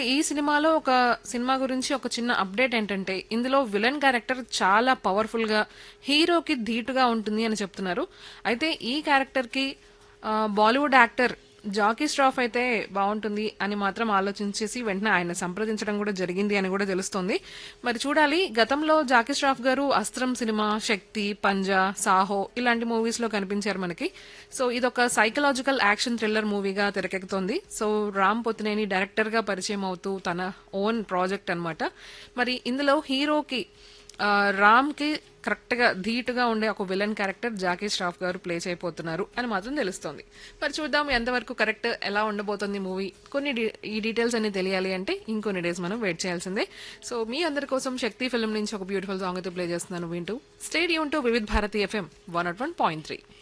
ఈ సినిమాలో ఒక సినిమా గురించి ఒక చిన్న అప్డేట్ ఏంటంటే ఇందులో విలన్ క్యారెక్టర్ చాలా పవర్ఫుల్ గా హీరోకి ధీటుగా ఉంటుంది అని చెప్తున్నారు అయితే ఈ క్యారెక్టర్ కి ఆ, బాలీవుడ్ యాక్టర్ జాకీ ష్రాఫ్ అయితే బాగుంటుంది అని మాత్రం ఆలోచించేసి వెంటనే ఆయన సంప్రదించడం కూడా జరిగింది అని కూడా తెలుస్తోంది మరి చూడాలి గతంలో జాకీ ష్రాఫ్ గారు అస్త్రం సినిమా శక్తి పంజా సాహో ఇలాంటి మూవీస్ లో కనిపించారు మనకి సో ఇదొక సైకలాజికల్ యాక్షన్ థ్రిల్లర్ మూవీగా తెరకెక్కుతోంది సో రామ్ పొత్తినేని డైరెక్టర్ గా పరిచయం అవుతూ తన ఓన్ ప్రాజెక్ట్ అన్నమాట మరి ఇందులో హీరోకి ఆ, రామ్ కి కరెక్ట్ గా ధీటుగా ఉండే ఒక విలన్ క్యారెక్టర్ జాకీ ష్రాఫ్ గారు ప్లే చేయబోతున్నారు అని మాత్రం తెలుస్తోంది మరి చూద్దాం ఎంతవరకు కరెక్ట్ ఎలా ఉండబోతుంది మూవీ కొన్ని డి- ఈ డీటెయిల్స్ అన్ని తెలియాలి అంటే ఇంకొన్ని డేస్ మనం వెయిట్ చేయాల్సిందే సో మీ అందరి కోసం శక్తి ఫిల్మ్ నుంచి ఒక బ్యూటిఫుల్ సాంగ్ అయితే ప్లే చేస్తున్నాను వింటూ stay tuned to Vividh Bharati FM one naught one point three